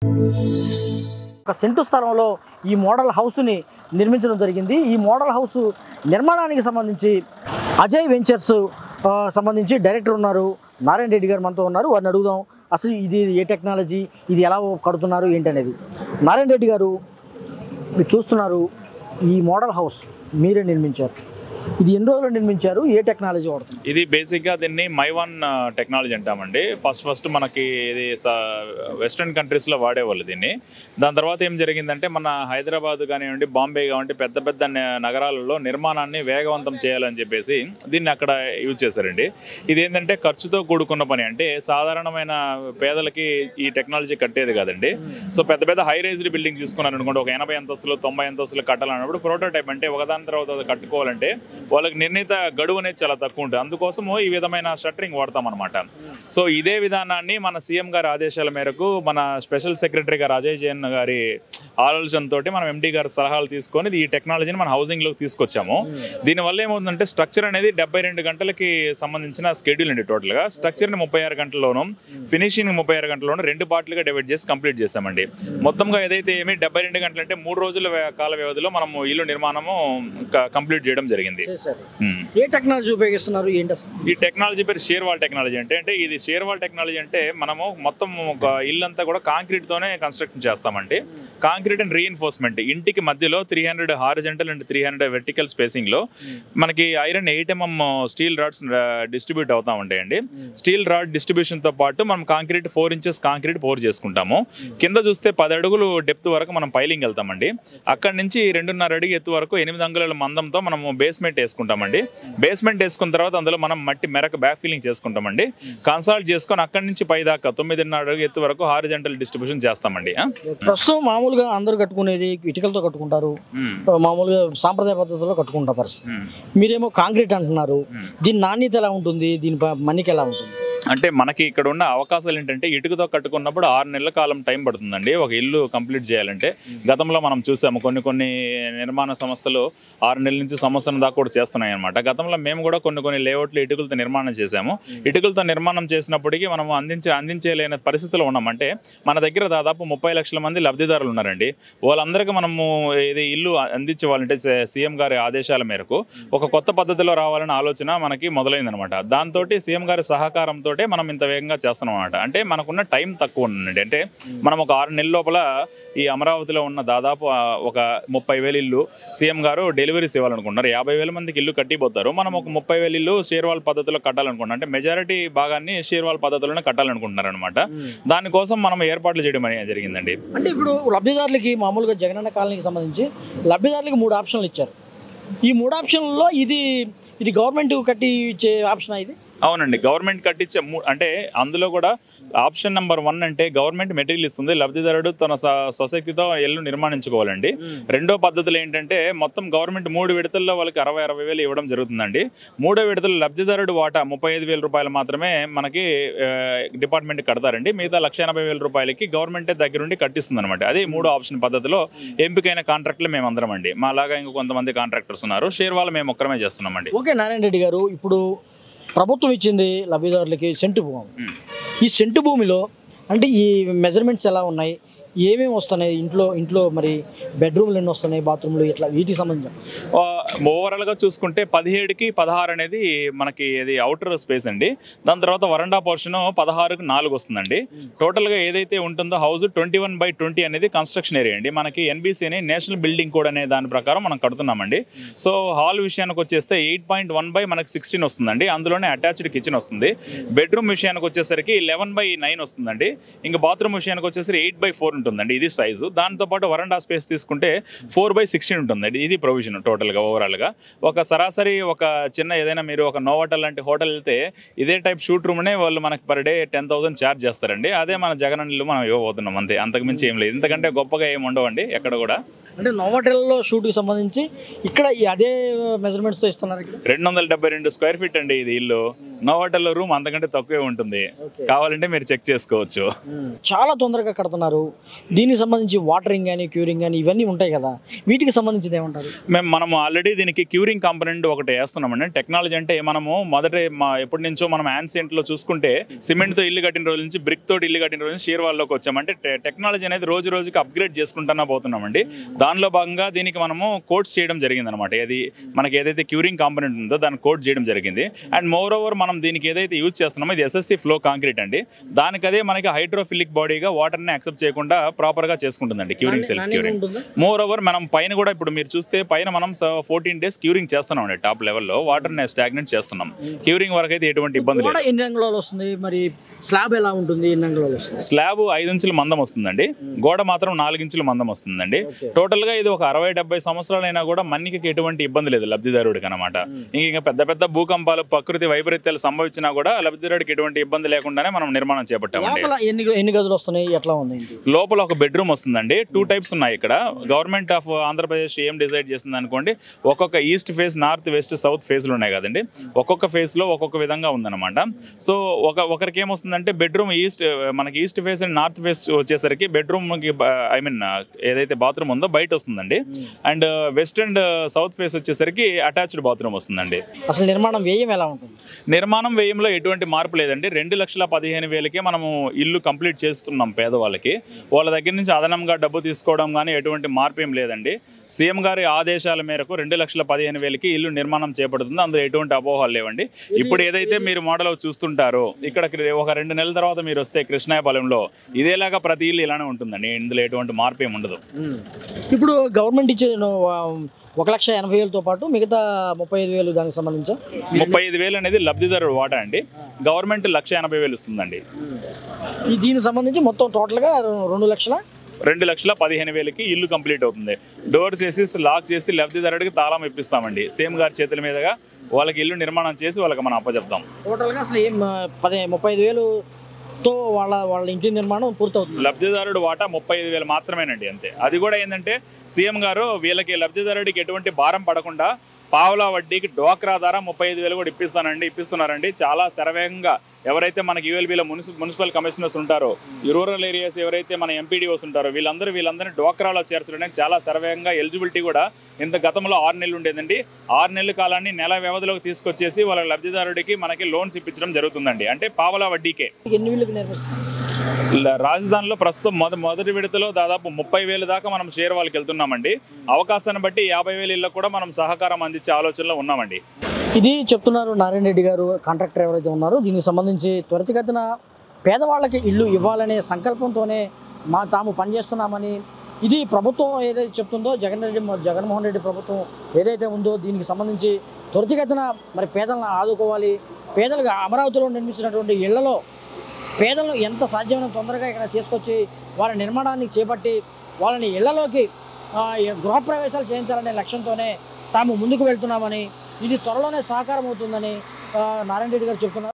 ఒక సెంటు స్థలంలో ఈ మోడల్ హౌస్ని నిర్మించడం జరిగింది ఈ మోడల్ హౌస్ నిర్మాణానికి సంబంధించి అజయ్ వెంచర్స్ ఆ, సంబంధించి డైరెక్టర్ ఉన్నారు నారాయణ రెడ్డి గారు మనతో ఉన్నారు వారిని అడుగుదాం అసలు ఇది ఏ టెక్నాలజీ ఇది ఎలా కడుతున్నారు ఏంటనేది నారాయణ రెడ్డి గారు మీరు చూస్తున్నారు ఈ మోడల్ హౌస్ మీరే నిర్మించారు ఇది ఎన్ని రోజులు నిర్మించారు ఏ టెక్నాలజీ వాడుతున్నారు ఇది బేసిక్గా దీన్ని మైవాన్ టెక్నాలజీ అంటామండి ఫస్ట్ ఫస్ట్ మనకి ఇది వెస్ట్రన్ కంట్రీస్లో వాడేవాళ్ళు దీన్ని దాని తర్వాత ఏం జరిగిందంటే మన హైదరాబాద్ కానివ్వండి బాంబే కానివ్వండి పెద్ద పెద్ద న- నగరాలలో నిర్మాణాన్ని వేగవంతం చేయాలని చెప్పేసి దీన్ని అక్కడ యూజ్ చేశారండి ఇది ఏంటంటే ఖర్చుతో కూడుకున్న పని అంటే సాధారణమైన పేదలకి ఈ టెక్నాలజీ కట్టేది కాదండి సో పెద్ద పెద్ద హై రైజ్డ్ బిల్డింగ్ తీసుకున్నారు అనుకోండి ఒక ఎనభై అంతస్తులు తొంభై అంతస్తులు కట్టాలన్నప్పుడు ప్రోటోటైప్ అంటే ఒకదాని తర్వాత ఒకటి కట్టుకోవాలంటే వాళ్ళకి నిర్ణీత గడువు అనేది చాలా తక్కువ ఉంటుంది అందుకోసము ఈ విధమైన షట్టరింగ్ వాడతాం అనమాట సో ఇదే విధానాన్ని మన సీఎం గారి ఆదేశాల మేరకు మన స్పెషల్ సెక్రటరీ గారు అజయ్ జైన్ గారి ఆలోచనతో మనం ఎండి గారి సలహాలు తీసుకొని ఈ టెక్నాలజీని మన హౌసింగ్లోకి తీసుకొచ్చాము దీనివల్ల ఏమవుతుందంటే స్ట్రక్చర్ అనేది డెబ్బై రెండు గంటలకి సంబంధించిన స్కెడ్యూల్ అండి టోటల్గా స్ట్రక్చర్ని ముప్పై ఆరు గంటల్లోనూ ఫినిషింగ్ ముప్పై ఆరు గంటల్లోనూ రెండు పార్ట్లుగా డివైడ్ చేసి కంప్లీట్ చేసామండి మొత్తంగా ఏదైతే ఏమి డెబ్బై రెండు గంటలు అంటే మూడు రోజుల వ్య- కాల వ్యవధిలో మనము ఇల్లు నిర్మాణము క- కంప్లీట్ చేయడం జరిగింది చేశారు ఉమ్. ఏ టెక్నాలజీ ఉపయోగిస్తున్నారు ఏంటి అసలు ఈ టెక్నాలజీ పేరు షేర్ వాల్ టెక్నాలజీ అంటే అంటే ఇది షేర్ వాల్ టెక్నాలజీ అంటే మనము మొత్తం ఒక ఇల్లంతా కూడా కాంక్రీట్ తోనే కన్స్ట్రక్షన్ చేస్తామండి కాంక్రీట్ అండ్ రీఎన్ఫోర్స్మెంట్ ఇంటికి మధ్యలో three hundred horizontal and three hundred vertical spacing లో మనకి iron eight MM steel rods distribute అవుతా ఉంటాయండి స్టీల్ రాడ్ డిస్ట్రిబ్యూషన్ తో పాటు మనం concrete four inches concrete pour చేసుకుంటాము కింద చూస్తే పది అడుగులు డెప్త్ వరకు మనం పైలింగ్ వెళ్తామండి అక్కడి నుంచి రెండున్నర అడుగు ఎత్తు వరకు ఎనిమిది అంగుళాల మందంతో మనము బేస్మెంట్ వేసుకుంటామండి బేస్మెంట్ వేసుకున్న తర్వాత అందులో మనం మట్టి మెరక బ్యాక్ ఫీలింగ్ చేసుకుంటామండి కన్సల్ట్ చేసుకొని అక్కడి నుంచి పై దాకా తొమ్మిదిన్నర అడుగు ఎత్తు వరకు హారిజెంటల్ డిస్ట్రిబ్యూషన్ చేస్తామండి ఆ? ప్రస్తుతం మామూలుగా అందరూ కట్టుకునేది ఇటుకలతో కట్టుకుంటారు మ్మ్. మామూలుగా సాంప్రదాయ పద్ధతిలో కట్టుకుంటారు పరిస్థితి మ్మ్. మీరేమో కాంక్రీట్ అంటున్నారు దీని నాణ్యత ఎలా ఉంటుంది దీని ప- మన్నిక ఎలా ఉంటుంది అంటే మనకి ఇక్కడ ఉన్న అవకాశాలు ఏంటంటే ఇటుకతో కట్టుకున్నప్పుడు ఆరు నెలల కాలం టైం పడుతుందండి ఒక ఇల్లు కంప్లీట్ చేయాలంటే గతంలో మనం చూసాము కొన్ని కొన్ని నిర్మాణ సంస్థలు ఆరు నెలల నుంచి సంవత్సరం దాకా కూడా చేస్తున్నాయి అనమాట గతంలో మేము కూడా కొన్ని కొన్ని లేఅవుట్లు ఇటుకలతో నిర్మాణం చేశాము ఇటుకలతో నిర్మాణం చేసినప్పటికీ మనం అందించే అందించలేని పరిస్థితిలో ఉన్నాం అంటే మన దగ్గర దాదాపు ముప్పై లక్షల మంది లబ్ధిదారులు ఉన్నారండి వాళ్ళందరికీ మనము ఇది ఇల్లు అందించేవాళ్ళంటే సీఎం గారి ఆదేశాల మేరకు ఒక కొత్త పద్ధతిలో రావాలనే ఆలోచన మనకి మొదలైందనమాట దాంతో సీఎం గారి సహకారంతో మనం ఇంత వేగంగా చేస్తున్నాం అనమాట అంటే మనకున్న టైం తక్కువ ఉందండి అంటే మనం ఒక ఆరు నెలల లోపల ఈ అమరావతిలో ఉన్న దాదాపు ఆ, ఒక ముప్పై వేలు ఇల్లు సీఎం గారు డెలివరీస్ ఇవ్వాలనుకుంటున్నారు యాభై వేల మందికి ఇల్లు కట్టిపోతారు మనం ఒక ముప్పై వేలు ఇల్లు షేర్వాల్ పద్ధతిలో కట్టాలనుకుంటున్నాం అంటే మెజారిటీ భాగాన్ని షేర్వాల్ పద్ధతిలోనే కట్టాలనుకుంటున్నారు అనమాట దానికోసం మనం ఏర్పాట్లు చేయడం అనేది జరిగిందండి అంటే ఇప్పుడు లబ్ధిదారులకి మామూలుగా జగనన్న కాలనీకి సంబంధించి లబ్ధిదారులకి మూడు ఆప్షన్లు ఇచ్చారు ఈ మూడు ఆప్షన్లలో ఇది ఇది గవర్నమెంట్ కట్టి ఇచ్చే ఆప్షన్ ఇది అవునండి గవర్నమెంట్ కట్టించే ము- అంటే అందులో కూడా ఆప్షన్ నెంబర్ వన్ అంటే గవర్నమెంట్ మెటీరియల్ ఇస్తుంది లబ్ధిదారుడు తన స- స్వశక్తితో ఇల్లు నిర్మాణించుకోవాలండి రెండో పద్ధతులు ఏంటంటే మొత్తం గవర్నమెంట్ మూడు విడతల్లో వాళ్ళకి అరవై అరవై వేలు ఇవ్వడం జరుగుతుందండి మూడో విడతలు లబ్ధిదారుడు వాటా ముప్పై ఐదు వేల రూపాయలు మాత్రమే మనకి ఆ, డిపార్ట్మెంట్ కడతారండి మిగతా లక్ష ఎనభై వేల రూపాయలకి గవర్నమెంట్ దగ్గరుండి కట్టిస్తుంది అనమాట అదే మూడో ఆప్షన్ పద్ధతిలో ఎంపికైన కాంట్రాక్టులు మేము అందరం అండి మా లాగా ఇంకో కొంతమంది కాంట్రాక్టర్స్ ఉన్నారు షేర్ వాళ్ళు మేము ఒక్కరమే చేస్తున్నామండి ఓకే నారాయణ రెడ్డి గారు ఇప్పుడు ప్రభుత్వం ఇచ్చింది లబ్ధిదారులకి సెంటు భూమి మ్మ్. ఈ సెంటు భూమిలో అంటే ఈ మెజర్మెంట్స్ ఎలా ఉన్నాయి ఏమేమి వస్తున్నాయి ఇంట్లో ఇంట్లో మరి బెడ్రూమ్లు ఎన్ని వస్తున్నాయి బాత్రూమ్లు ఇట్లా వీటికి సంబంధించి ఓవరాల్ గా చూసుకుంటే పదిహేడుకి పదహారు అనేది మనకి ఇది అవుటర్ స్పేస్ అండి దాని తర్వాత వరండా పోర్షన్ పదహారుకి నాలుగు వస్తుందండి టోటల్ గా ఏదైతే ఉంటుందో house twenty one by twenty అనేది కన్స్ట్రక్షన్ ఏరియా అండి మనకి ఎన్బీసీ అని నేషనల్ బిల్డింగ్ కోడ్ అనే దాని ప్రకారం మనం కడుతున్నామండి సో హాల్ విషయానికి వచ్చేస్తే ఎయిట్ పాయింట్ వన్ బై మనకి సిక్స్టీన్ వస్తుందండి అందులోనే అటాచ్డ్ కిచెన్ వస్తుంది బెడ్రూమ్ విషయానికి వచ్చేసరికి లెవెన్ బై నైన్ వస్తుందండి ఇంకా బాత్రూమ్ విషయానికి వచ్చేసరికి ఎయిట్ బై ఫోర్ ఉంటుందండి ఇది సైజు దాంతోపాటు వరండా స్పేస్ తీసుకుంటే ఫోర్ బై సిక్స్టీన్ ఉంటుందండి ఇది ప్రొవిజన్ టోటల్గా ఓవరాల్గా ఒక సరాసరి ఒక చిన్న ఏదైనా మీరు ఒక నోవటల్ లాంటి హోటల్ వెళ్తే ఇదే టైప్ షూట్ రూమ్నే వాళ్ళు మనకి per day ten thousand charge చేస్తారండి అదే మన జగన్ ఇల్లు మనం ఇవ్వబోతున్నాం అంతే అంతకుమించి ఏం లేదు ఇంతకంటే గొప్పగా ఏమి ఉండవండి ఎక్కడ కూడా అంటే నోవాటెల్లో షూట్కి సంబంధించి ఇక్కడ ఈ అదే మెజర్మెంట్స్తో ఇస్తున్నారు ఇక్కడ రెండు వందల డెబ్బై రెండు స్క్వేర్ ఫీట్ అండి ఇది ఇల్లు నోవాటల్లో రూమ్ అంతకంటే తక్కువే ఉంటుంది కావాలంటే మీరు చెక్ చేసుకోవచ్చు చాలా తొందరగా కడుతున్నారు దీనికి సంబంధించి వాటరింగ్ కానీ క్యూరింగ్ కానీ ఇవన్నీ ఉంటాయి కదా వీటికి సంబంధించి ఏమంటారు మేము మనం ఆల్రెడీ దీనికి క్యూరింగ్ కాంపనెంట్ ఒకటి వేస్తున్నామండి టెక్నాలజీ అంటే మనము మొదట మా ఎప్పటి నుంచో మనం ancient లో చూసుకుంటే సిమెంట్తో ఇల్లు కట్టిన రోజు నుంచి బ్రిక్ తోటి ఇల్లు కట్టిన రోజు నుంచి షీర్ వాళ్ళలోకి వచ్చామంటే టె- టెక్నాలజీ అనేది రోజు రోజుకి అప్గ్రేడ్ చేసుకుంటున్నా పోతున్నామండి దానిలో భాగంగా దీనికి మనము కోడ్స్ చేయడం జరిగింది అనమాట ఏది మనకి ఏదైతే క్యూరింగ్ కాంపనెంట్ ఉందో దాన్ని కోడ్ చేయడం జరిగింది అండ్ మోర్ ఓవర్ మనం దీనికి ఏదైతే యూజ్ చేస్తున్నామో ఇది ఎస్ఎస్సి ఫ్లో కాంక్రీట్ అండి దానికి అదే మనకి హైడ్రోఫిలిక్ బాడీగా వాటర్ని యాక్సెప్ట్ చేయకుండా ప్రాపర్గా చేసుకుంటుందండి క్యూరింగ్ సెల్ఫ్ క్యూరింగ్ ఉంటుందా మోర్ ఓవర్ మనం పైన కూడా ఇప్పుడు మీరు చూస్తే పైన మనం ఫోర్టీన్ డేస్ క్యూరింగ్ చేస్తున్నాం అండి టాప్ లెవెల్లో వాటర్ స్టాగ్నెంట్ చేస్తున్నాం క్యూరింగ్ వరకు అయితే ఎటువంటి ఇబ్బంది గోడ లేదు ఎన్ని అంగుళాలు వస్తుంది మరి స్లాబ్ ఎలా ఉంటుంది ఎన్ని అంగుళాలు వస్తుంది స్లాబ్ ఐదు ఇంచుల మందం వస్తుందండి గోడ మాత్రం నాలుగు ఇంచుల మందం వస్తుందండి ఓకే టోటల్ గా ఇది ఒక అరవై డెబ్బై సంవత్సరాలైనా కూడా మన్నికకి ఎటువంటి ఇబ్బంది లేదు లబ్ధిదారుడికి అనమాట ఇంకా పెద్ద పెద్ద భూకంపాలు ప్రకృతి వైపరీత్యాలు సంభవించినా కూడా లబ్ధిదారుడికి ఎటువంటి ఇబ్బంది లేకుండానే మనం నిర్మాణం చేపట్టామండి లోపల ఎన్ని ఎన్ని గదులు వస్తున్నాయి ఎట్లా ఉంది ఇంటి? లోపల ఒక బెడ్రూమ్ వస్తుందండి టూ టైప్స్ ఉన్నాయి ఇక్కడ గవర్నమెంట్ ఆఫ్ ఆంధ్రప్రదేశ్ ఏం డిసైడ్ చేసింది అనుకోండి ఒక్కొక్క east face north west south ఫేస్లు ఉన్నాయి కదండి ఒక్కొక్క ఫేస్లో ఒక్కొక్క విధంగా ఉందన్నమాట సో ఒక ఒకరికి ఏమొస్తుందంటే బెడ్రూమ్ ఈస్ట్ మనకి east face and north face వచ్చేసరికి బెడ్రూమ్కి ఐ మీన్ ఏదైతే బాత్రూమ్ ఉందో బయట వస్తుందండి and west and south face వచ్చేసరికి అటాచ్డ్ బాత్రూమ్ వస్తుందండి అసలు నిర్మాణం వ్యయం ఎలా ఉంటుంది నిర్మాణం వ్యయంలో ఎటువంటి మార్పు లేదండి రెండు లక్షల పదిహేను వేలకే మనము ఇల్లు కంప్లీట్ చేస్తున్నాం పేదవాళ్ళకి వాళ్ళ దగ్గర నుంచి అదనంగా డబ్బు తీసుకోవడం కానీ ఎటువంటి మార్పు ఏం లేదండి సీఎం గారి ఆదేశాల మేరకు రెండు లక్షల పదిహేను వేలకి ఇల్లు నిర్మాణం చేపడుతుంది అందులో ఎటువంటి అపోహలు లేవండి ఇప్పుడు ఏదైతే మీరు మోడల్ చూస్తుంటారో ఇక్కడ ఒక రెండు నెలల తర్వాత మీరు వస్తే కృష్ణాయపాలెంలో ఇదేలాగా ప్రతి ఇల్లు ఇలానే ఉంటుందండి ఇందులో ఎటువంటి మార్పు ఏమి ఉండదు ఇప్పుడు గవర్నమెంట్ ఇచ్చే ఒక లక్ష ఎనభై వేలతో పాటు మిగతా ముప్పై ఐదు వేలు దానికి సంబంధించి ముప్పై ఐదు వేలు అనేది లబ్ధిదారుడు వాటా అండి గవర్నమెంట్ లక్ష ఎనభై వేలు ఇస్తుందండి ఈ దీనికి సంబంధించి మొత్తం టోటల్గా రెండు లక్షల రెండు లక్షల పదిహేను వేలకి ఇల్లు కంప్లీట్ అవుతుంది డోర్స్ వేసి లాక్ చేసి లబ్ధిదారుడికి తాళం ఇప్పిస్తామండి సేమ్ గారి చేతుల మీదుగా వాళ్ళకి ఇల్లు నిర్మాణం చేసి వాళ్ళకి మనం అప్పచెప్తాం టోటల్గా అసలు ఏం ఆ, పది ముప్పై ఐదు వేలుతో వాళ్ళ వాళ్ళ ఇంటి నిర్మాణం పూర్తవుతుంది లబ్ధిదారుడు వాటా ముప్పై ఐదు వేలు మాత్రమేనండి అంతే అది కూడా ఏంటంటే సీఎం గారు వీళ్ళకి లబ్ధిదారుడికి ఎటువంటి భారం పడకుండా పావులా వడ్డీకి డోక్రా ద్వారా ముప్పై ఐదు వేలు కూడా ఇప్పిస్తానండి ఇప్పిస్తున్నారండి చాలా శరవేగంగా ఎవరైతే మనకి యూఎల్బీలో మున్సిపల్ మున్సిపల్ కమిషనర్స్ ఉంటారో ఈ రూరల్ ఏరియాస్ ఎవరైతే మన ఎంపీడీఓస్ ఉంటారో వీళ్ళందరూ వీళ్ళందరినీ డోక్రాలో చేర్చడానికి చాలా శరవేగంగా ఎలిజిబిలిటీ కూడా ఇంత గతంలో ఆరు నెలలు ఉండేదండి ఆరు నెలల కాలాన్ని నెల వ్యవధిలోకి తీసుకొచ్చేసి వాళ్ళ లబ్ధిదారుడికి మనకి లోన్స్ ఇప్పించడం జరుగుతుందండి అంటే పావలా వడ్డీకే ఎన్ని వేలకు నిర్మిస్తారు ల- రాజధానిలో ప్రస్తుతం మొద మొదటి విడతలో దాదాపు ముప్పై వేలు దాకా మనం షేర్ వాళ్ళకి వెళ్తున్నామండి అవకాశాన్ని బట్టి యాభై వేలు ఇళ్ళకు కూడా మనం సహకారం అందించే ఆలోచనలో ఉన్నామండి ఇది చెప్తున్నారు నారాయణ రెడ్డి గారు కాంట్రాక్టర్ ఎవరైతే ఉన్నారో దీనికి సంబంధించి త్వరితగతిన పేదవాళ్ళకి ఇల్లు ఇవ్వాలనే సంకల్పంతోనే మా తాము పనిచేస్తున్నామని ఇది ప్రభుత్వం ఏదైతే చెప్తుందో జగన్ రెడ్డి జగన్మోహన్ రెడ్డి ప్రభుత్వం ఏదైతే ఉందో దీనికి సంబంధించి త్వరితగతిన మరి పేదలను ఆదుకోవాలి పేదలుగా అమరావతిలో నిర్మించినటువంటి ఇళ్లలో పేదలను ఎంత సాధ్యమైన తొందరగా ఇక్కడ తీసుకొచ్చి వాళ్ళ నిర్మాణాన్ని చేపట్టి వాళ్ళని ఇళ్లలోకి ఆ, గృహప్రవేశాలు చేయించాలనే లక్ష్యంతోనే తాము ముందుకు వెళ్తున్నామని ఇది త్వరలోనే సాకారం అవుతుందని ఆ, నారాయణ రెడ్డి గారు చెప్తున్నారు